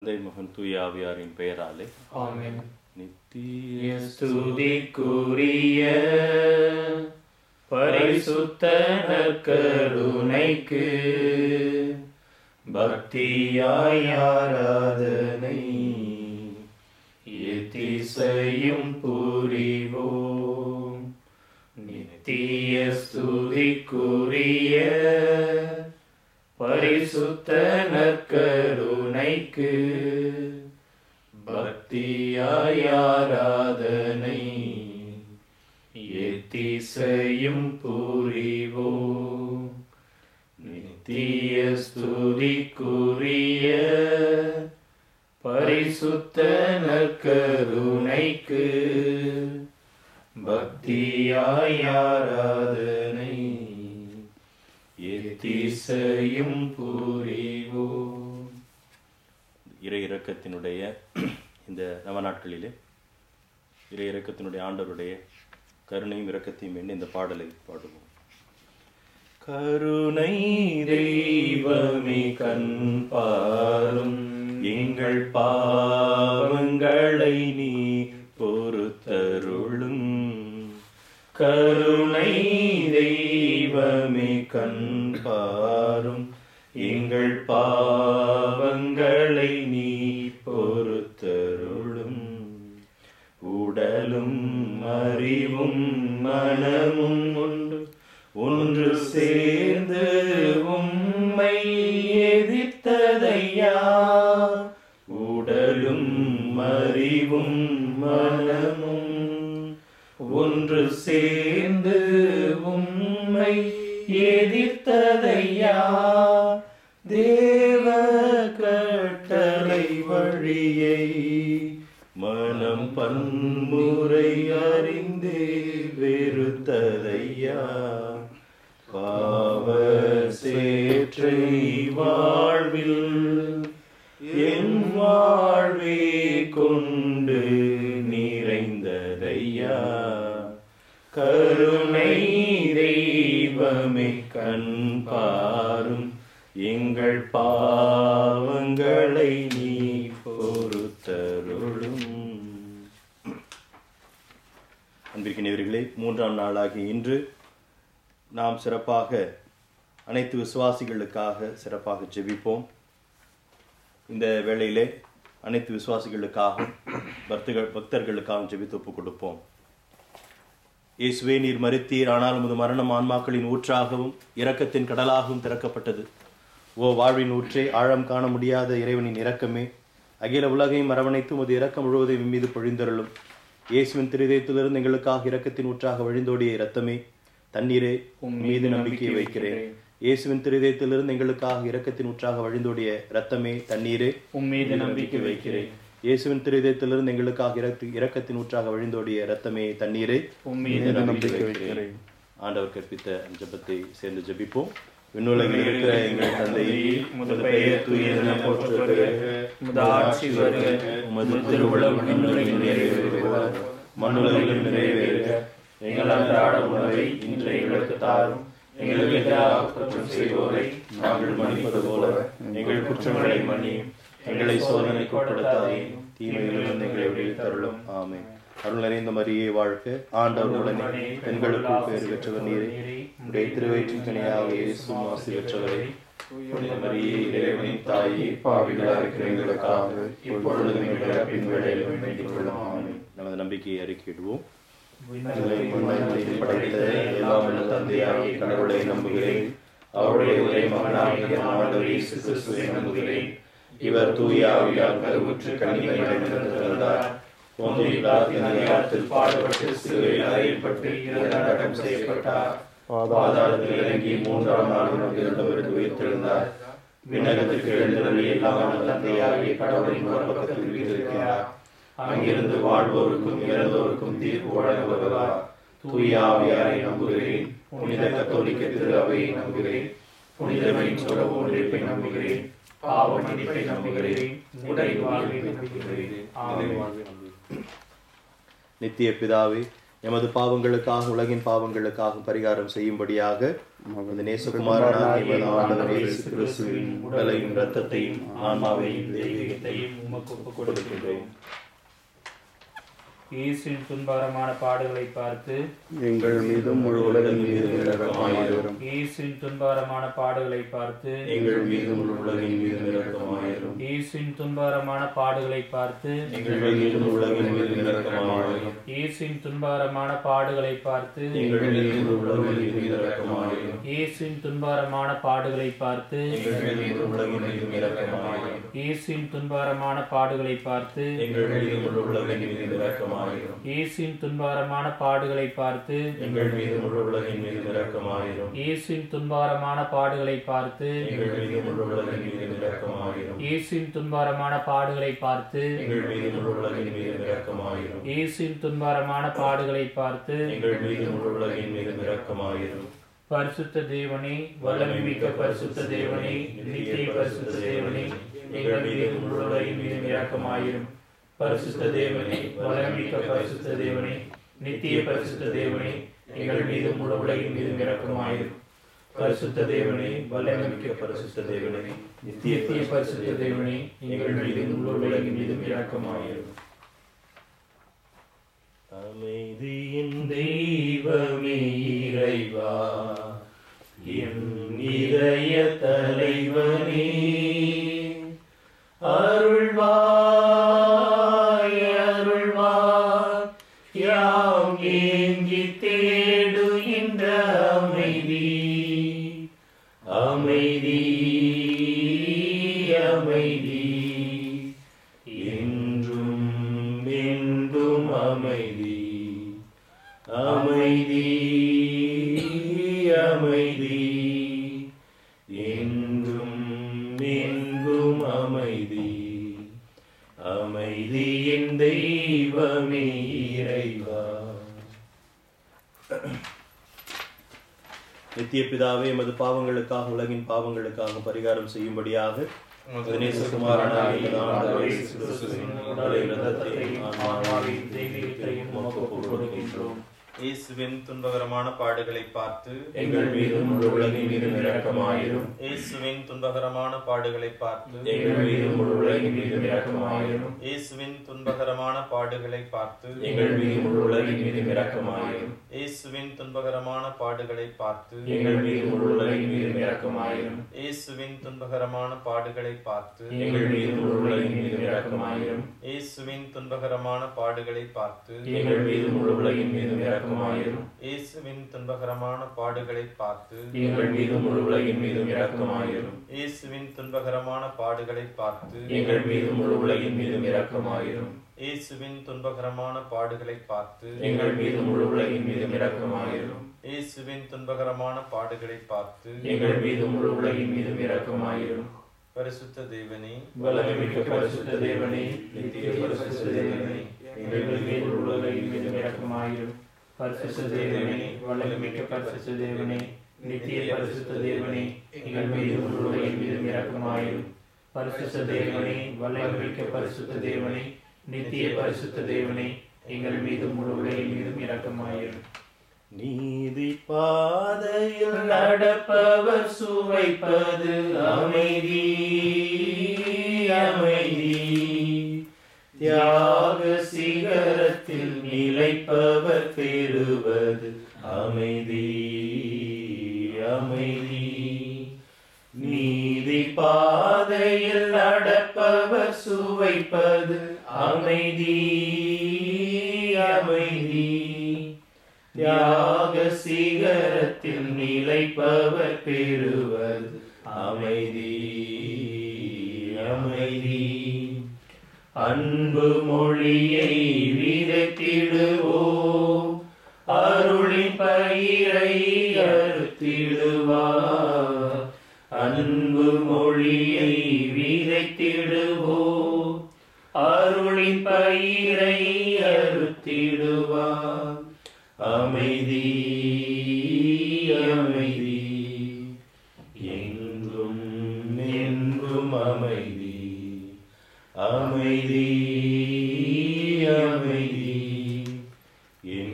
தந்தை மகன் தூய ஆவியாரின் பெயராலே ஆமென் நித்திய ஸ்துதிக்குரிய பரிசுத்த நற்கருணைக்கு பக்தியாய் ஆராதனை எத்திசையும் புரிவோம் நித்திய ஸ்துதிக்குரிய பரிசுத்த நற்கருணைக்கு பக்தியாய் ஆராதனை எத்திசையும் புரிவோம் நித்திய ஸ்துதிக்குரிய பரிசுத்த நற்கருணைக்கு பக்தியாய் ஆராதனை எத்திசையும் புரிவோம் இறை இரக்கத்தினுடைய இந்த நவ நாட்களிலே இறை இரக்கத்தினுடைய ஆண்டவருடைய கருணையும் இரக்கத்தையும் எண்ணி இந்த பாடலை பாடுவோம் கருணை தெய்வமே கண் பாரும் எங்கள் பாவங்களை நீ பொறுத்தருளும் கருணை தெய்வமே கண் பாரும் எங்கள் பாவங்களை நீ பொறுத்தருளும் உடலும் அறிவும் மனமும் உண்டு ஒன்று சேர்ந்து உம்மை எதிர்த்ததையா உடலும் அறிவும் மனமும் ஒன்று சேர்ந்து உம்மை எதிர்த்ததையா தேவ கட்டளை வழியை மனம் பன்முறை அறிந்தே வெறுத்ததையா பாவ சேற்றை வாழ்வில் என் வாழ்வே கொண்டு நிறைந்ததையா கருணை தெய்வமே கண் பாரும் எங்கள் பாவங்களை நீ பொறுத்தருளும் அன்பிற்கினவர்களே மூன்றாம் நாளாகிய இன்று நாம் சிறப்பாக அனைத்து விசுவாசிகளுக்காக சிறப்பாக ஜெபிப்போம் இந்த வேளையிலே அனைத்து விசுவாசிகளுக்காகவும் பக்தர்கள் பக்தர்களுக்காகவும் ஜெபித்து ஒப்புக் கொடுப்போம் இயேசுவே நீர் மறித்தீர் ஆனால் உமது மரணம் ஆன்மாக்களின் ஊற்றாகவும் இரக்கத்தின் கடலாகவும் திறக்கப்பட்டது ஓ வாழ்வின் ஊற்றே ஆழம் காண முடியாத இறைவனின் இரக்கமே அகில உலகையும் அரவணைத்து உமது இரக்கம் முழுவதையும் எம் மீது பொழிந்தருளும் இயேசுவின் திருதயத்திலிருந்து எங்களுக்காக இரக்கத்தின் ஊற்றாக வழிந்தோடிய இரத்தமே தண்ணீரே உம் மீது நம்பிக்கை வைக்கிறேன் இயேசுவின் திருதயத்திலிருந்து எங்களுக்காக இரக்கத்தின் ஊற்றாக வழிந்தோடிய இரத்தமே தண்ணீரே உம் மீது நம்பிக்கை வைக்கிறேன் இயேசுவின் திருதயத்திலிருந்து எங்களுக்காக இரத்து இரக்கத்தின் ஊற்றாக வழிந்தோடிய இரத்தமே தண்ணீரே உம் மீது நம்பிக்கை வைக்கிறேன் ஆண்டவர் கற்பித்த அந்த ஜெபத்தை சேர்ந்து ஜெபிப்போம் விண்ணுலகில் இருக்கிற எங்கள் தந்தையே உமது பெயர் தூயதென போற்றுக உமது ஆட்சி வருக உமது திருவுளம் விண்ணுலகில் நிறைவேறுக மண்ணுலகில் நிறைவேறுக எங்கள் அன்றாட உணவை இன்று எங்களுக்கு தாரும் எங்களுக்கு எதிராக குற்றம் செய்வோரை நாங்கள் மன்னிப்பது போல எங்கள் குற்றங்களை மன்னியும் எங்களை சோதனைக்கு உட்படுத்தாதேயும் தீமைகளிலிருந்து எங்களை விடுவித்தருளும் ஆமென் அருள் நிறைந்த மரியே வாழ்க ஆண்டவர் உடனே பெண்களுக்குள் பேறு பெற்றவர் நீரே உடைய திருவயிற்றின் கனியாக இயேசுவும் ஆசி பெற்றவரே புனித மரியே இறைவனின் தாயே பாவிகளாக இருக்கிற எங்களுக்காக இப்பொழுதும் எங்கள் இறப்பின் வேளையிலும் வேண்டிக் கொள்ளும் ஆமென் நமது நம்பிக்கையை அறிக்கையிடுவோம் படைத்த எல்லாம் வல்ல தந்தையாகிய கடவுளை நம்புகிறேன் அவருடைய ஒரே மகனாகிய ஆண்டவர் இயேசு கிறிஸ்துவை நம்புகிறேன் இவர் தூய ஆவியால் கருவுற்று கன்னிமையிடமிருந்து பிறந்தார் போந்திய பிலாத்தின் அதிகாரத்தில் பாடுபட்டு சிலுவையில் அறையப்பட்டு இறந்தடக்கம் செய்யப்பட்டார் பாதாளத்தில் இறங்கி மூன்றாம் நாள் உணர்ந்திருந்தவருக்கு உயிர்த்தெழுந்தார் விண்ணகத்திற்கு எழுந்தருளி எல்லாம் வல்ல தந்தையாகிய கடவுளின் ஒரு பக்கத்தில் வீற்றிருக்கிறார் அங்கிருந்து வாழ்வோருக்கும் இறந்தோருக்கும் தீர்ப்பு வழங்க வருவார் தூய ஆவியாரை நம்புகிறேன் புனித கத்தோலிக்க திரு அவையை நம்புகிறேன் புனிதமையின் சொல்ல ஒன்றிப்பை நம்புகிறேன் பாவ மன்னிப்பை நம்புகிறேன் உடை வாழ்வை நம்புகிறேன் ஆமென். நித்திய பிதாவே எமது பாவங்களுக்காக உலகின் பாவங்களுக்காக பரிகாரம் செய்யும்படியாக உமது நேசகுமாரனாகிய எமது ஆண்டவர் இயேசு கிறிஸ்துவின் உடலையும் இரத்தத்தையும் ஆன்மாவையும் தெய்வீகத்தையும் உமக்கு ஒப்புக் கொடுக்கின்றோம் இயேசுவின் துன்பகரமான பாடுகளை பார்த்து எங்கள் மீதும் முழு உலகின் மீதும் இரக்கமாயிரும் இயேசுவின் துன்பகரமான பாடுகளை பார்த்து எங்கள் மீதும் முழு உலகின் மீதும் இரக்கமாயிரும் இயேசுவின் துன்பகரமான பாடுகளை பார்த்து எங்கள் மீதும் உலகின் மீதும் இரக்கமாயிரும் இயேசுவின் துன்பகரமான பாடுகளை பார்த்து எங்கள் மீதும் முழு உலகின் மீதும் இரக்கமாயிரும் இயேசுவின் துன்பகரமான பாடுகளை பார்த்து எங்கள் மீதும் உலகின் மீதும் இரக்கமாயிரும் இயேசுவின் துன்பகரமான பாடுகளை பார்த்து எங்கள் மீதும் முழு உலகின் மீதும் இரக்கமாயிரும் இயேசுவின் துன்பகரமான பாடுகளை பார்த்து எங்கள் மீது முழு உலகின் மீது இரக்கமாயிரும் இயேசுவின் துன்பகரமான பாடுகளை பார்த்து எங்கள் மீது முழு உலகின் மீது இரக்கமாயிரும் இயேசுவின் துன்பகரமான பாடுகளை பார்த்து எங்கள் மீது முழு உலகின் மீது இரக்கமாயிரும் இயேசுவின் துன்பகரமான பாடுகளை பார்த்து எங்கள் மீது முழு உலகின் மீது இரக்கமாயிரும் பரிசுத்த தேவனே வல்லமை மிக்க பரிசுத்த தேவனே நித்திய பரிசுத்த தேவனே எங்கள் மீது முழு உலகின் மீது இரக்கமாயிரும் பரிசுத்த தேவனே வல்லமை மிக்க பரிசுத்த தேவனே நித்திய பரிசுத்த தேவனே எங்கள் மீது முழு உலகின் மீது இரக்கமாயிரும் பரிசுத்த தேவனே வல்லமை மிக்க பரிசுத்த தேவனே நித்திய பரிசுத்த தேவனே எங்கள் மீது முழு உலகின் மீது இரக்கமாயிரும் அமைதியின் தெய்வமே இறைவா என் இதய தலைவனே அருள்வாய் அருள்வாய் யாம் ஏங்கி தேடுகின்ற அமைதி அமைதி அமைதி என்றும் என்றும் அமைதி அமைதி அமைதி என்றும் என்றும் அமைதி அமைதியின் தெய்வமே இறைவா நித்திய பிதாவே எமது பாவங்களுக்காக உலகின் பாவங்களுக்காக பரிகாரம் செய்யும்படியாக உமது நேசகுமாரனாகிய எமது ஆண்டவர் இயேசு கிறிஸ்துவின் உடலையும் இரத்தத்தையும் ஆன்மாவையும் தெய்வீகத்தையும் உமக்கு ஒப்புக் கொடுக்கின்றோம் இயேசுவின் துன்பகரமான பாடுகளை பார்த்து எங்கள் மீது முழு உலகின் மீது இரக்கமாயிரும் இயேசுவின் துன்பகரமான பாடுகளை பார்த்து எங்கள் மீது முழு உலகின் மீது இரக்கமாயிரும் இயேசுவின் துன்பகரமான பாடுகளை பார்த்து எங்கள் மீது முழு உலகின் மீது இரக்கமாயிரும் இயேசுவின் துன்பகரமான பாடுகளை பார்த்து எங்கள் மீது முழு உலகின் மீது இரக்கமாயிரும் இயேசுவின் துன்பகரமான பாடுகளை பார்த்து எங்கள் மீது முழு உலகின் மீது இரக்கமாயிரும் இயேசுவின் துன்பகரமான பாடுகளை பார்த்து எங்கள் மீது முழு உலகின் மீது இரக்கமாயிரும் இயேசுவின் துன்பகரமான பாடுகளை பார்த்து எங்கள் மீது முழு உலகின் மீது இரக்கமாயிரும் இயேசுவின் துன்பகரமான பாடுகளை பார்த்து எங்கள் மீது முழு உலகின் மீது இரக்கமாயிரும் இயேசுவின் துன்பகரமான பாடுகளை பார்த்து எங்கள் மீது முழு உலகின் மீது இரக்கமாயிரும் இயேசுவின் துன்பகரமான பாடுகளை பார்த்து எங்கள் மீது முழு உலகின் மீது இரக்கமாயிரும் பரிசுத்த தேவனே வல்லமைமிக்க பரிசுத்த தேவனே நித்திய பரிசுத்த தேவனே எங்கள் மீது முழு உலகின் மீது இரக்கமாயிரும் பரிசுத்த தேவனே வல்லமைமிக்க பரிசுத்த தேவனே நித்திய பரிசுத்த தேவனே எங்கள் மீது முழு உலகின் மீது இரக்கமாயிரும் பரிசுத்த தேவனே வல்லமைமிக்க பரிசுத்த தேவனே நித்திய பரிசுத்த தேவனே எங்கள் மீது முழு உலகின் மீதும் இரக்கமாயிரும் நீதி பாதையில் நடப்பவர் சுவைப்பது அமைதி அமைதி தியாக சிகரத்தில் நிலைப்பவர் பெறுவது அமைதி அமைதி நீதி பாதையில் நடப்பவர் சுவைப்பது அமைதி அமைதி தியாக சிகரத்தில் நிலைப்பவர் பெறுவது அமைதி அமைதி அன்பு மொழியை விதைத்திடுவோம் அருளின் பயிரை அறுத்திடுவார் அன்பு மொழியை விதைத்திடுவோம் அருளின் பயிரை அறுத்திடுவார் அமைதி அமைதி எங்கும் எங்கும் அமைதி அமைதி அமைதி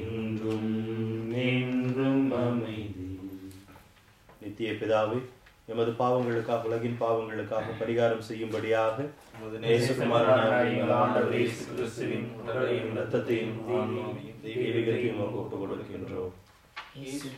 என்றும் என்றும் அமைதி நித்திய பிதாவே எமது பாவங்களுக்காக உலகின் பாவங்களுக்காக பரிகாரம் செய்யும்படியாக உமது நேசகுமாரனாகிய எங்கள் ஆண்டவர் இயேசு கிறிஸ்துவின் உடலையும் இரத்தத்தையும் ஆன்மாவையும் தெய்வீகத்தையும் உமக்கு ஒப்புக் கொடுக்கின்றோம் இயேசு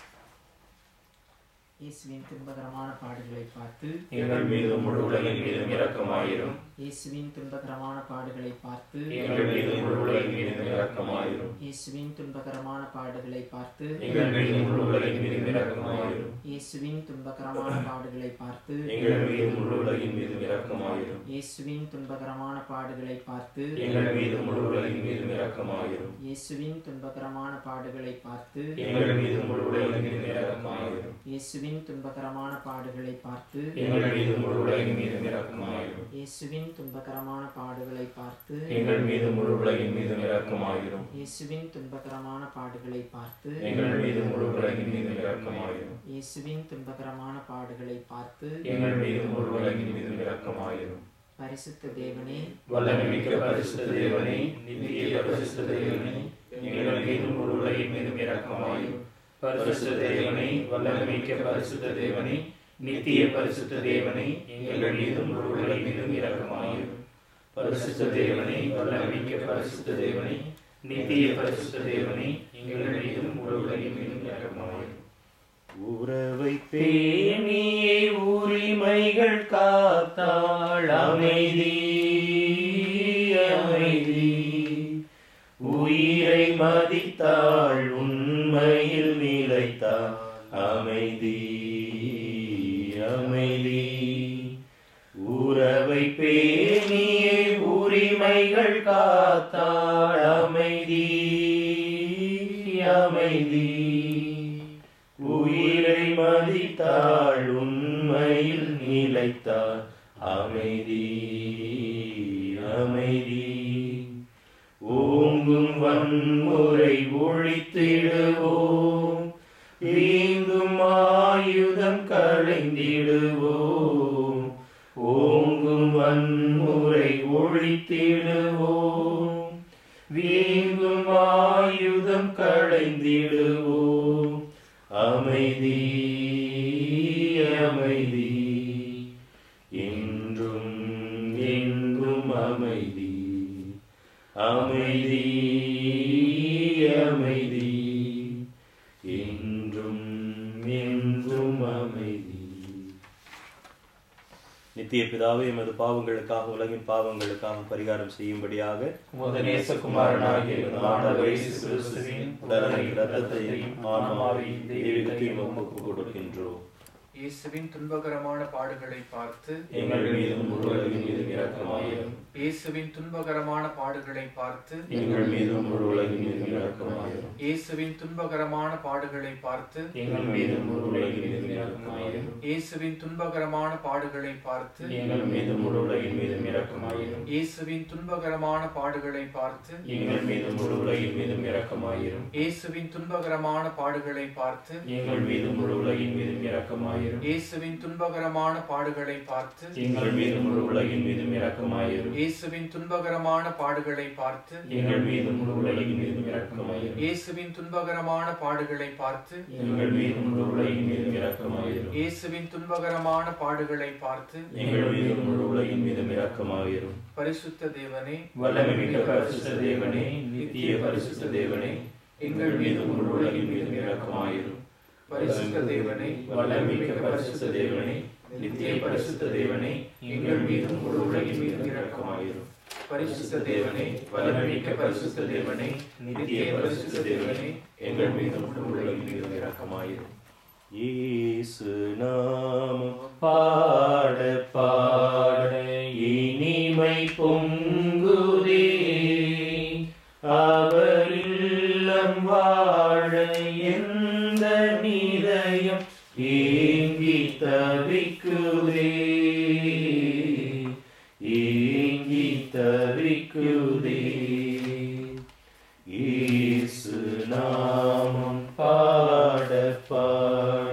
இயேசுவின் துன்பகரமான பாடுகளை பார்த்து எங்கள் மீதும் முழு உலகின் மீதும் இரக்கமாயிரும் இயேசுவின் துன்பகரமான பாடுகளை பார்த்து எங்கள் மீதும் முழு உலகின் மீதும் இரக்கமாயிரும் இயேசுவின் துன்பகரமான பாடுகளை பார்த்து எங்கள் மீதும் முழு உலகின் மீதும் இரக்கமாயிரும் இயேசுவின் துன்பகரமான பாடுகளை பார்த்து எங்கள் மீதும் முழு உலகின் மீதும் இரக்கமாயிரும் இயேசுவின் துன்பகரமான பாடுகளை பார்த்து எங்கள் மீதும் முழு உலகின் மீதும் இரக்கமாயிரும் இயேசுவின் துன்பகரமான பாடுகளை பார்த்து எங்கள் மீதும் முழு உலகின் மீதும் இரக்கமாயிரும் இயேசுவின் துன்பகரமான பாடுகளை பார்த்து எங்கள் மீதும் முழு உலகின் மீதும் இரக்கமாயிரும் இயேசுவின் துன்பகரமான பாடுகளை பார்த்து எங்கள் மீதும் முழு உலகின் மீதும் இரக்கமாயிரும் இயேசுவின் துன்பகரமான பாடுகளை பார்த்து எங்கள் மீதும் முழு உலகின் மீதும் இரக்கமாயிரும் இயேசுவின் துன்பகரமான பாடுகளை பார்த்து எங்கள் மீதும் முழு உலகின் மீதும் இரக்கமாயிரும் பரிசுத்த தேவனே வல்லமைமிக்க பரிசுத்த தேவனே நித்திய பரிசுத்த தேவனே எங்கள் மீதும் முழு உலகின் மீதும் இரக்கமாயிரும் பரிசுத்த தேவனே வல்லமைமிக்க பரிசுத்த தேவனே நித்திய பரிசுத்த தேவனே எங்கள் மீதும் முழு உலகின் மீதும் இரக்கமாயிரும் பரிசுத்த தேவனே வல்லமைமிக்க பரிசுத்த தேவனே நித்திய பரிசுத்த தேவனே எங்கள் மீதும் முழு உலகின் மீதும் இரக்கமாயிரும் உறவை பேணியே உரிமைகள் காத்தாள் அமைதி அமைதி உயிரை மதித்தாள் உண்மையில் நிலைத்தாள் அமைதி அமைதி உறவை பேணியே உரிமைகள் காத்தாள் அமைதி அமைதி உயிரை மதித்தாள் உண்மையில் நிலைத்தாள் அமைதி அமைதி ஓங்கும் வன்முறை ஒழித்திடுவோம் வீங்கும் ஆயுதம் களைந்திடுவோம் ஓங்கும் வன்முறை ஒழித்திடுவோம் வீங்கும் ஆயுதம் களைந்திடுவோம் அமைதி அமைதி என்றும் எங்கும் அமைதி அமைதி அமைதி என்றும் எங்கும் அமைதி நித்திய பிதாவே எமது பாவங்களுக்காக உலகின் பாவங்களுக்காக பரிகாரம் செய்யும்படியாக உமது நேசகுமாரனாகிய எமது ஆண்டவர் இயேசு கிறிஸ்துவின் உடலையும் இரத்தத்தையும் ஆன்மாவையும் தெய்வீகத்தையும் உமக்கு கொடுக்கின்றோம் இயேசுவின் துன்பகரமான பாடுகளை பார்த்து எங்கள் மீதும் முழு உலகின் மீதும் இரக்கமாயிரும் இயேசுவின் துன்பகரமான பாடுகளை பார்த்து எங்கள் மீதும் முழு உலகின் மீதும் இரக்கமாயிரும் இயேசுவின் துன்பகரமான பாடுகளை பார்த்து எங்கள் மீதும் முழு உலகின் மீதும் இரக்கமாயிரும் இயேசுவின் துன்பகரமான பாடுகளை பார்த்து எங்கள் மீதும் முழு உலகின் மீதும் இரக்கமாயிரும் இயேசுவின் துன்பகரமான பாடுகளை பார்த்து எங்கள் மீதும் முழு உலகின் மீதும் இரக்கமாயிரும் இயேசுவின் துன்பகரமான பாடுகளை பார்த்து எங்கள் மீதும் முழு உலகின் மீதும் இரக்கமாயிரும் இயேசுவின் துன்பகரமான பாடுகளை பார்த்து எங்கள் மீதும் முழு உலகின் மீதும் இரக்கமாயிரும் இயேசுவின் துன்பகரமான பாடுகளை பார்த்து எங்கள் மீதும் முழு உலகின் மீதும் இரக்கமாயிரும் இயேசுவின் துன்பகரமான பாடுகளை பார்த்து எங்கள் மீதும் முழு உலகின் மீதும் இரக்கமாயிரும் இயேசுவின் துன்பகரமான பாடுகளை பார்த்து எங்கள் மீதும் முழு உலகின் மீதும் இரக்கமாயிரும் பரிசுத்த தேவனே வல்லமைமிக்க பரிசுத்த தேவனே நித்திய பரிசுத்த தேவனே எங்கள் மீதும் முழு உலகின் மீதும் இரக்கமாயிரும் பரிசுத்த தேவனே வல்லமைமிக்க பரிசுத்த தேவனே நித்திய பரிசுத்த தேவனே எங்கள் மீதும் முழு உலகின் மீதும் இரக்கமாயிரும் பரிசுத்த தேவனே வல்லமைமிக்க பரிசுத்த தேவனே நித்திய பரிசுத்த தேவனே எங்கள் மீதும் முழு உலகின் மீதும் இரக்கமாயிரும் இயேசு நாமம் பாட பாட இனிமை பொங்குதே அவரில்லம் வாழ எந்த நிதயம் ஏங்கி தவிக்குதே ஏங்கி தவிக்குதே இயேசு நாமம் பாட பாட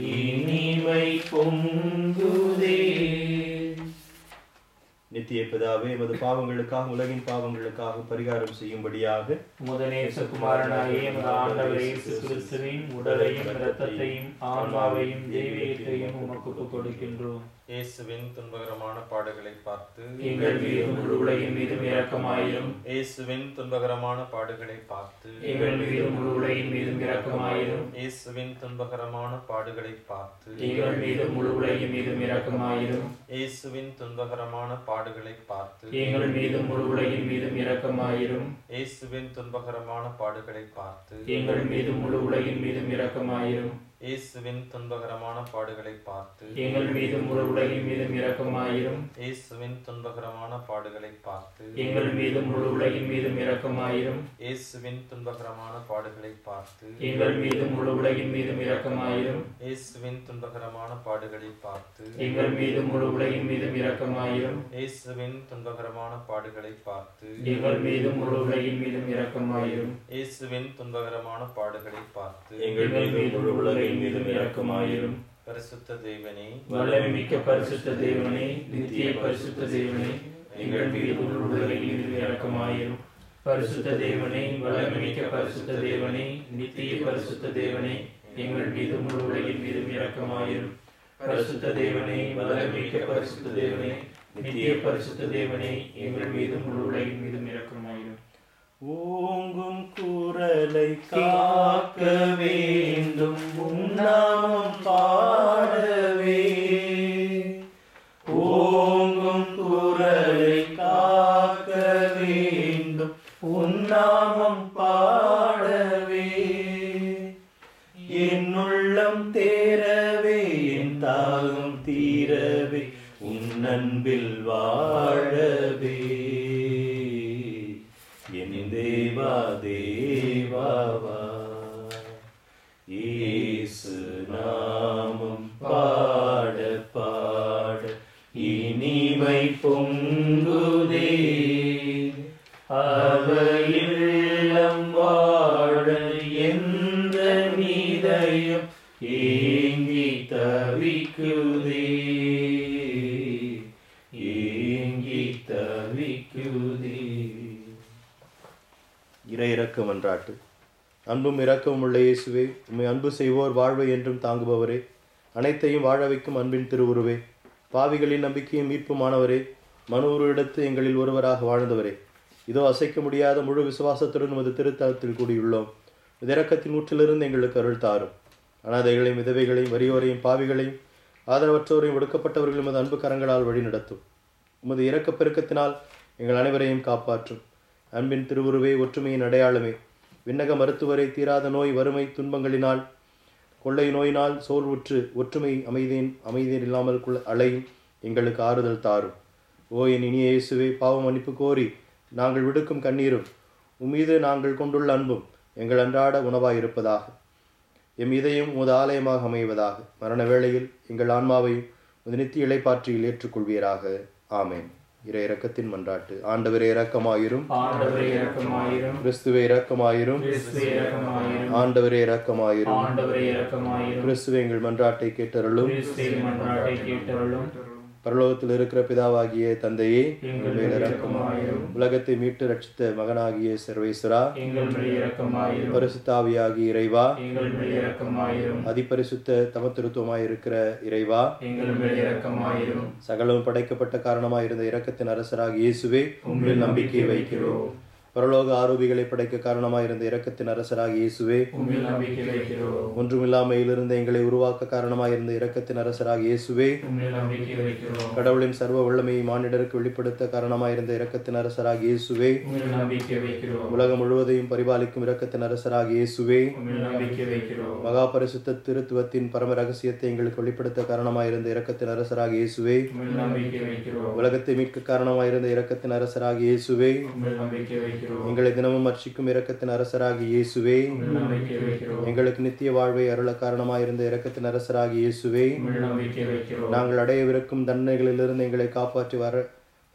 இனிமை பொங்குதே நித்திய பிதாவே பிதாவே எமது பாவங்களுக்காக உலகின் பாவங்களுக்காக பரிகாரம் செய்யும்படியாக உமது நேசகுமாரனாகிய எமது ஆண்டவர் இயேசு கிறிஸ்துவின் உடலையும் இரத்தத்தையும் ஆன்மாவையும் தெய்வீகத்தையும் உமக்கு ஒப்புக் கொடுக்கின்றோம் இயேசுவின் துன்பகரமான பாடுகளை பார்த்து எங்கள் மீதும் முழு உலகின் மீதும் இரக்கமாயிரும் இயேசுவின் துன்பகரமான பாடுகளை பார்த்து எங்கள் மீதும் முழு உலகின் மீதும் இரக்கமாயிரும் இயேசுவின் துன்பகரமான பாடுகளை பார்த்து எங்கள் மீதும் முழு உலகின் மீதும் இரக்கமாயிரும் இயேசுவின் துன்பகரமான பாடுகளை பார்த்து எங்கள் மீதும் முழு உலகின் மீதும் இரக்கமாயிரும் இயேசுவின் துன்பகரமான பாடுகளை பார்த்து எங்கள் மீதும் முழு உலகின் மீதும் இரக்கமாயிரும் இயேசுவின் துன்பகரமான பாடுகளை பார்த்து எங்கள் மீதும் முழு உலகின் மீதும் இரக்கமாயிரும் இயேசுவின் துன்பகரமான பாடுகளை பார்த்து எங்கள் மீதும் முழு உலகின் மீதும் இரக்கமாயிரும் இயேசுவின் துன்பகரமான பாடுகளை பார்த்து எங்கள் மீதும் முழு உலகின் மீதும் இரக்கமாயிரும் இயேசுவின் துன்பகரமான பாடுகளை பார்த்து எங்கள் மீதும் முழு உலகின் மீதும் இரக்கமாயிரும் இயேசுவின் துன்பகரமான பாடுகளை பார்த்து எங்கள் மீதும் முழு உலகின் மீதும் இரக்கமாயிரும் இயேசுவின் துன்பகரமான பாடுகளை பார்த்து எங்கள் மீதும் முழு உலகின் மீதும் இரக்கமாயிரும் பரிசுத்த தேவனே வல்லமை மிக்க பரிசுத்த தேவனே நித்திய பரிசுத்த தேவனே எங்கள் மீது முழு உலகின் மீதும் இரக்கமாயிரும் பரிசுத்த தேவனே வல்லமை மிக்க பரிசுத்த தேவனே நித்திய பரிசுத்த தேவனே எங்கள் மீது முழு உலகின் மீதும் இரக்கமாயிரும் பரிசுத்த தேவனே வல்லமை மிக்க பரிசுத்த தேவனே நித்திய பரிசுத்த தேவனே எங்கள் மீது முழு உலகின் மீதும் இரக்கமாயிரும் ஓங்கும் குரலை காக்க வேண்டும் உன்னாமம் பாடவே ஓங்கும் குரலை காக்க வேண்டும் உன்னாமம் பாடவே என் உள்ளம் தேரவே என் தாகம் தீரவே உன் அன்பில் வாழவே என் தேவா தேவாவா இயேசு நாமம் பாட பாட இனிமை பொங்குதே அவையில்லம் வாழ எந்த நிதயம் ஏங்கி தவிக்குதே ஏங்கி தவிக்குதே இறை இறக்க மன்றாட்டு அன்பும் இரக்கமும் உள்ள இயேசுவே உம்மை அன்பு செய்வோர் வாழ்வை என்றும் தாங்குபவரே அனைத்தையும் வாழ வைக்கும் அன்பின் திருவுருவே பாவிகளின் நம்பிக்கையும் மீட்புமானவரே மனு எடுத்து எங்களில் ஒருவராக வாழ்ந்தவரே இதோ அசைக்க முடியாத முழு விசுவாசத்துடன் உமது திருத்தலத்தில் கூடியுள்ளோம் உமது இரக்கத்தின் ஊற்றிலிருந்து எங்களுக்கு அருள் தாரும் அனாதைகளையும் விதவைகளையும் வறியோரையும் பாவிகளையும் ஆதரவற்றோரையும் ஒடுக்கப்பட்டவர்களையும் உமது அன்பு கரங்களால் வழிநடத்தும் உமது இரக்கப் பெருக்கத்தினால் எங்கள் அனைவரையும் காப்பாற்றும் அன்பின் திருவுருவே ஒற்றுமையின் அடையாளமே விண்ணக மருத்துவரை தீராத நோய் வறுமை துன்பங்களினால் கொள்ளை நோயினால் சோர்வுற்று ஒற்றுமை அமைதியின் அமைதியில் இல்லாமல் குள்ள அலையும் எங்களுக்கு ஆறுதல் தாரும் ஓ என் இனிய இயேசுவே பாவ மன்னிப்பு கோரி நாங்கள் விடுக்கும் கண்ணீரும் உம்மீது நாங்கள் கொண்டுள்ள அன்பும் எங்கள் அன்றாட உணவாயிருப்பதாக எம் இதயம் உமது ஆலயமாக அமைவதாக மரண வேளையில் எங்கள் ஆன்மாவையும் உமது நித்திய இளைப்பாற்றியில் ஏற்றுக்கொள்வீராக ஆமென் இறை இரக்கத்தின் மன்றாட்டு ஆண்டவரே இரக்கமாயிரும் ஆண்டவரே இரக்கமாயிரும் கிறிஸ்துவே இரக்கமாயிரும் கிறிஸ்துவே இரக்கமாயிரும் ஆண்டவரே இரக்கமாயிரும் ஆண்டவரே இரக்கமாயிரும் கிறிஸ்துவே எங்கள் மன்றாட்டை கேட்டருளும் கிறிஸ்துவே மன்றாட்டை கேட்டருளும் பரலோகத்தில் இருக்கிற பிதாவாகிய தந்தையே எங்கள் மேல் இரக்கமாயிரும் உலகத்தை மீட்டு ரட்சித்த மகனாகிய சர்வேஸ்வரா எங்கள் மேல் இரக்கமாயிரும் பரிசுத்தாவியாகிய இறைவா எங்கள் மேல் இரக்கமாயிரும் அதிபரிசுத்த தமத்திருத்துவமாய் இருக்கிற இறைவா எங்கள் மேல் இரக்கமாயிரும் சகலமும் படைக்கப்பட்ட காரணமாய் இருந்த இரக்கத்தின் அரசராக இயேசுவே உங்களில் நம்பிக்கை வைக்கிறோம் பரலோக ஆரோபிகளை படைக்க காரணமாய் இருந்த இரக்கத்தின் அரசராக இயேசுவே உம்மில் நம்பிக்கை வைக்கிறோம் ஒன்றுமில்லாமையிலிருந்து எங்களை உருவாக்க காரணமாய் இருந்த இரக்கத்தின் அரசராக இயேசுவே உம்மில் நம்பிக்கை வைக்கிறோம் கடவுளின் சர்வ வல்லமையை மானிடருக்கு வெளிப்படுத்த காரணமாய் இருந்த இரக்கத்தின் அரசராக இயேசுவே உம்மில் நம்பிக்கை வைக்கிறோம் உலகம் முழுவதையும் பரிபாலிக்கும் இரக்கத்தின் அரசராக இயேசுவே உம்மில் நம்பிக்கை வைக்கிறோம் மகா பரிசுத்த திருத்துவத்தின் பரம ரகசியத்தை எங்களுக்கு வெளிப்படுத்த காரணமாயிருந்த இரக்கத்தின் அரசராக இயேசுவே உம்மில் நம்பிக்கை வைக்கிறோம் உலகத்தை மீட்க காரணமாயிருந்த இரக்கத்தின் அரசராக இயேசுவே உம்மில் நம்பிக்கை வைக்கிறோம் எங்களை தினமும் அர்ச்சிக்கும் இரக்கத்தின் அரசராக இயேசுவே உம்மில் நம்பிக்கை வைக்கிறோம் எங்களுக்கு நித்திய வாழ்வை அருள காரணமாயிருந்த இரக்கத்தின் அரசராக இயேசுவே உம்மில் நம்பிக்கை வைக்கிறோம் நாங்கள் அடையவிருக்கும் தண்டனைகளிலிருந்து எங்களை காப்பாற்றி வர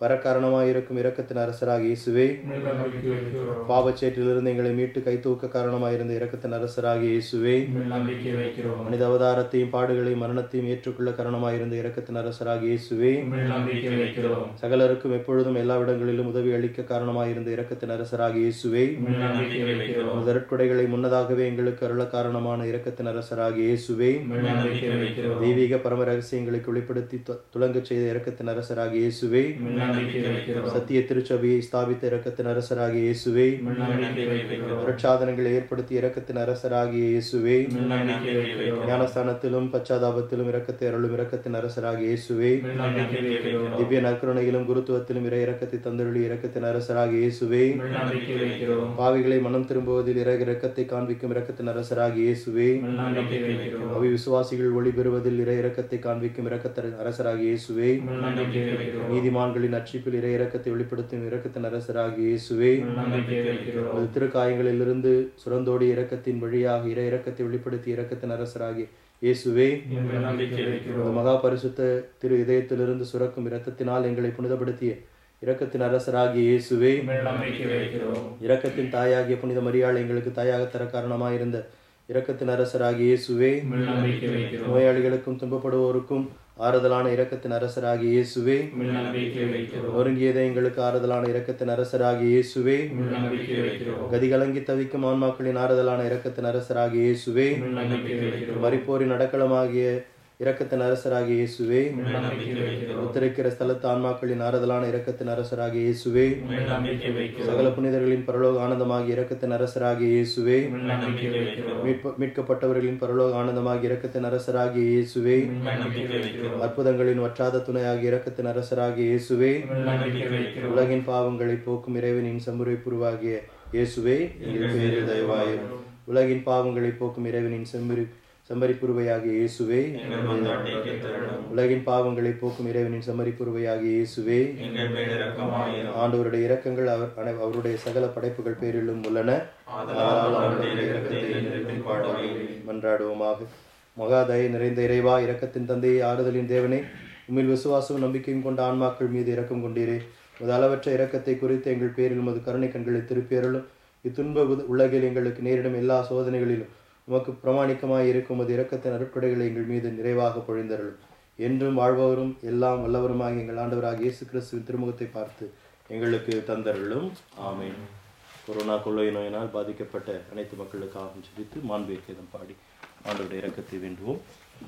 வர காரணமாயிருக்கும் இரக்கத்தின் அரசராக இயேசுவே உம்மில் நம்பிக்கை வைக்கிறோம் பாவச்சேற்றிலிருந்து எங்களை மீட்டு கைதூக்க காரணமாயிருந்த இரக்கத்தின் அரசராக இயேசுவே உம்மில் நம்பிக்கை வைக்கிறோம் மனித அவதாரத்தையும் பாடுகளையும் மரணத்தையும் ஏற்றுக்கொள்ள காரணமாயிருந்த இரக்கத்தின் அரசராக இயேசுவே உம்மில் நம்பிக்கை வைக்கிறோம் சகலருக்கும் எப்பொழுதும் எல்லா இடங்களிலும் உதவி அளிக்க காரணமாயிருந்த இரக்கத்தின் அரசராக இயேசுவே உம்மில் நம்பிக்கை வைக்கிறோம் முதற்கொடைகளை முன்னதாகவே எங்களுக்கு அருள காரணமான இரக்கத்தின் அரசராக இயேசுவே உம்மில் நம்பிக்கை வைக்கிறோம் தெய்வீக பரம ரகசியங்களை வெளிப்படுத்தி து- துலங்கச் செய்த இரக்கத்தின் அரசராக இயேசுவே உம்மில் நம்பிக்கை வைக்கிறோம் சத்திய திருச்சபையை ஸ்தாபித்த இரக்கத்தின் அரசராக இயேசுவே உம்மில் நம்பிக்கை வைக்கிறோம் பிரச்சாதனங்களை ஏற்படுத்தி இரக்கத்தின் அரசராகிய இயேசுவே உம்மில் நம்பிக்கை வைக்கிறோம் ஞானஸ்தானத்திலும் பச்சாதாபத்திலும் இரக்கத்தை அருளும் இரக்கத்தின் அரசராகிய இயேசுவே உம்மில் நம்பிக்கை வைக்கிறோம் திவ்ய நற்கருணையிலும் குருத்துவத்திலும் இறை இரக்கத்தை தந்தருளி இரக்கத்தின் அரசராகிய இயேசுவே உம்மில் நம்பிக்கை வைக்கிறோம் பாவிகளை மனம் திரும்புவதில் இறை இரக்கத்தை காண்பிக்கும் இரக்கத்தின் அரசராகிய இயேசுவே உம்மில் நம்பிக்கை வைக்கிறோம் அவி விசுவாசிகள் ஒளி பெறுவதில் இறை இரக்கத்தை காண்பிக்கும் இரக்கத்தின் அரசராகிய இயேசுவே உம்மில் நம்பிக்கை வைக்கிறோம் நீதிமான்களின் அர்ச்சிப்பில் இறை இரக்கத்தை வெளிப்படுத்தும் இரக்கத்தின் அரசராகிய இயேசுவே உம்மில் நம்பிக்கை வைக்கிறோம் உமது திருக்காயங்களிலிருந்து சுரந்தோடி இரக்கத்தின் வழியாக இறை இரக்கத்தை வெளிப்படுத்தி இரக்கத்தின் அரசராகிய இயேசுவே உம்மில் நம்பிக்கை வைக்கிறோம் உமது மகா பரிசுத்த திரு இதயத்திலிருந்து சுரக்கும் இரத்தத்தினால் எங்களை புனிதப்படுத்திய இரக்கத்தின் அரசராகிய இயேசுவே உம்மில் நம்பிக்கை வைக்கிறோம் இரக்கத்தின் தாயாகிய புனித மரியாள் எங்களுக்கு தாயாக தர காரணமாயிருந்த இரக்கத்தின் அரசராகிய இயேசுவே உம்மில் நம்பிக்கை வைக்கிறோம் நோயாளிகளுக்கும் துன்பப்படுவோருக்கும் ஆறுதலான இரக்கத்தின் அரசராகிய இயேசுவே உம்மில் நம்பிக்கை வைக்கிறோம் ஒருங்கியதை எங்களுக்கு ஆறுதலான இரக்கத்தின் அரசராகிய இயேசுவே உம்மில் நம்பிக்கை வைக்கிறோம் கதிகலங்கி தவிக்கும் ஆன்மாக்களின் ஆறுதலான இரக்கத்தின் அரசராகிய இயேசுவே உம்மில் நம்பிக்கை வைக்கிறோம் மரிப்போரின் அடக்கலமாகிய இரக்கத்தின் அரசராகிய இயேசுவே உம்மில் நம்பிக்கை வைக்கிறோம் உத்தரிக்கிற ஸ்தலத்து ஆன்மாக்களின் ஆறுதலான இரக்கத்தின் அரசராகிய இயேசுவே உம்மில் நம்பிக்கை வைக்கிறோம் சகல புனிதர்களின் பரலோக ஆனந்தமாகிய இரக்கத்தின் அரசராகிய இயேசுவே உம்மில் நம்பிக்கை வைக்கிறோம் மீட்ப- மீட்கப்பட்டவர்களின் பரலோக ஆனந்தமாகிய இரக்கத்தின் அரசராகிய இயேசுவே உம்மில் நம்பிக்கை வைக்கிறோம் அற்புதங்களின் வற்றாத துணையாகிய இரக்கத்தின் அரசராகிய இயேசுவே உம்மில் நம்பிக்கை வைக்கிறோம் உலகின் பாவங்களை போக்கும் இறைவனின் சமுறை புருவாகிய இயேசுவே எங்கள் பேரில் தயவாயிரும் உலகின் பாவங்களை போக்கும் இறைவனின் செம்மறி செம்மறிப்புருவையாகிய இயேசுவே எங்கள் மன்றாட்டை தருளும் உலகின் பாவங்களை போக்கும் இறைவனின் செம்மறிப்புருவையாகிய இயேசுவே எங்கள் மேல் இரக்கமாயிரும் ஆண்டவருடைய இரக்கங்கள் அவர் அனை- அவருடைய சகல படைப்புகள் பேரிலும் உள்ளன ஆதலால் அவருடைய இரக்கத்தை என்றென்றும் பாடுவேன் மன்றாடுவோமாக மகாதயை நிறைந்த இறைவா இரக்கத்தின் தந்தையை ஆறுதலின் தேவனே உம்மில் விசுவாசம் நம்பிக்கையும் கொண்ட ஆன்மாக்கள் மீது இரக்கம் கொண்டீரே உமது அளவற்ற இரக்கத்தை குறித்து எங்கள் பேரில் உமது கருணை கண்களை திருப்பியருளும் இத்துன்ப உத- உலகில் எங்களுக்கு நேரிடும் எல்லா சோதனைகளிலும் உமக்கு பிரமாணிக்கமாய் இருக்கும் உமது இரக்கத்தின் அருட்கொடைகளை எங்கள் மீது நிறைவாக பொழிந்தருளும் என்றும் வாழ்பவரும் எல்லாம் வல்லவருமாகிய எங்கள் ஆண்டவராக இயேசு கிறிஸ்துவின் திருமுகத்தை பார்த்து எங்களுக்கு தந்தருளும் ஆமென் கொரோனா கொள்ளை நோயினால் பாதிக்கப்பட்ட அனைத்து மக்களுக்காகவும் சிரித்து மாண்பேக்கியம் பாடி ஆண்டவருடைய இரக்கத்தை வேண்டுவோம்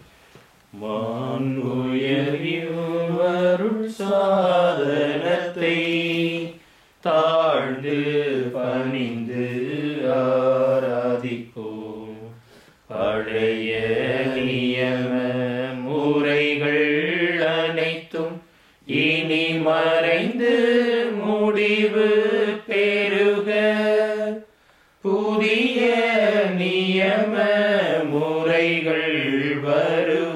மாண்புயர்வருட் சாதனத்தை தாழ்ந்து பணிந்து ஆராதிப்போம் பழைய நியம முறைகள் அனைத்தும் இனி மறைந்து முடிவு பெறுக புதிய நியம முறைகள் வருக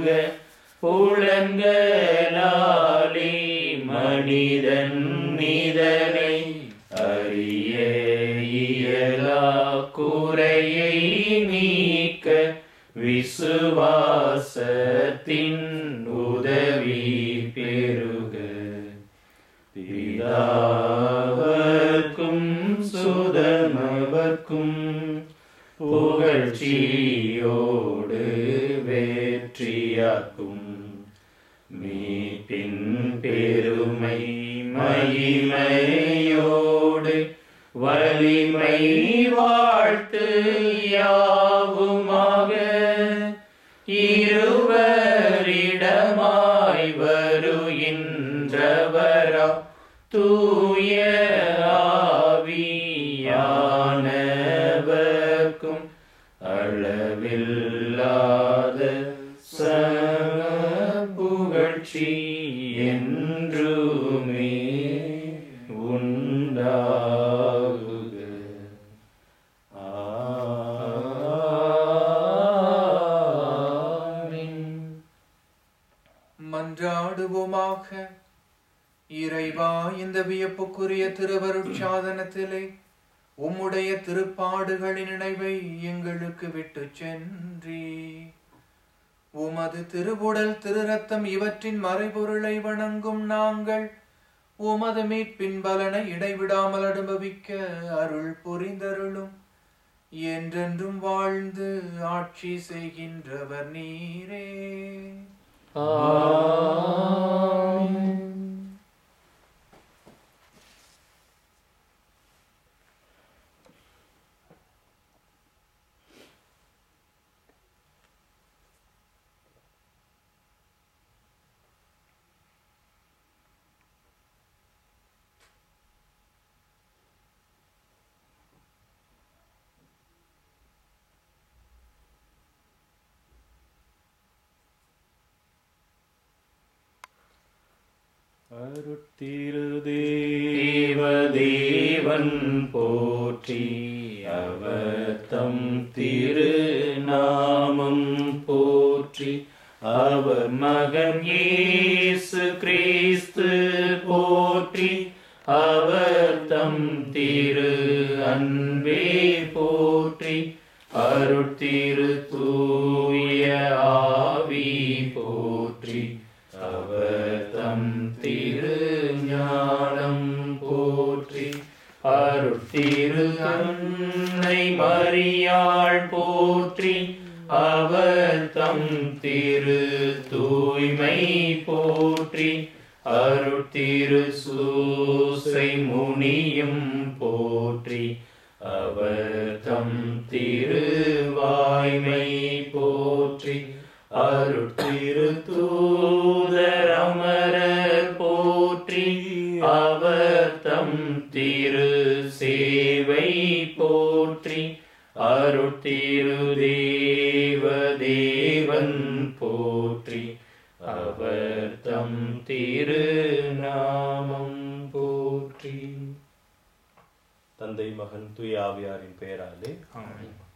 புலன்களாலே மனிதன் இதனை அறிய இயலா குறையை நீக்க விசுவாசத்தின் உதவி பெறுக பிதாவர்க்கும் சுதமவர்க்கும் புகழ்ச்சியோடு வெற்றியாக்கும் மீட்பின் பெருமை மகிமையோடு வலிமை வாழ்த்து யாவுமாக இருவரிடமாய் வருகின்றவரா தூய ஆவியானவர்க்கும் அளவில்லாத சம புகழ்ச்சி என்றுமே உண்டாகுக ஆமென். மன்றாடுவோமாக இறைவா இந்த வியப்புக்குரிய திருவருட்சாதனத்திலே உம்முடைய திருப்பாடுகளின் நினைவை எங்களுக்கு விட்டு சென்றி உமது திருவுடல் திரு ரத்தம் இவற்றின் மறைபொருளை வணங்கும் நாங்கள் உமது மீட்பின் பலனை இடைவிடாமல் அனுபவிக்க அருள் புரிந்தருளும் என்றென்றும் வாழ்ந்து ஆட்சி செய்கின்றவர் நீரே தேவதேவன் போற்றி அவர் தம் திரு நாமம் போற்றி அவர் மகன் இயேசு கிறிஸ்து போற்றி அவர் தம் திரு அன்பே போற்றி அருட்திரு தூய ஆவி போற்றி அவர் தம் திரு ஞானம் போற்றி அருட்திரு அன்னை மரியாள் போற்றி அவர் தம் திரு தூய்மை போற்றி அருட்திரு சூசை முனியும் போற்றி அவர் தம் திரு வாய்மை போற்றி அருட்திரு தூதர் அமரர் போற்றி அவர் தம் திரு சேவை போற்றி அருட்திரு தேவ தேவன் போற்றி அவர் தம் திரு நாமம் போற்றி தந்தை மகன் தூய ஆவியாரின் பெயராலே ஆமென்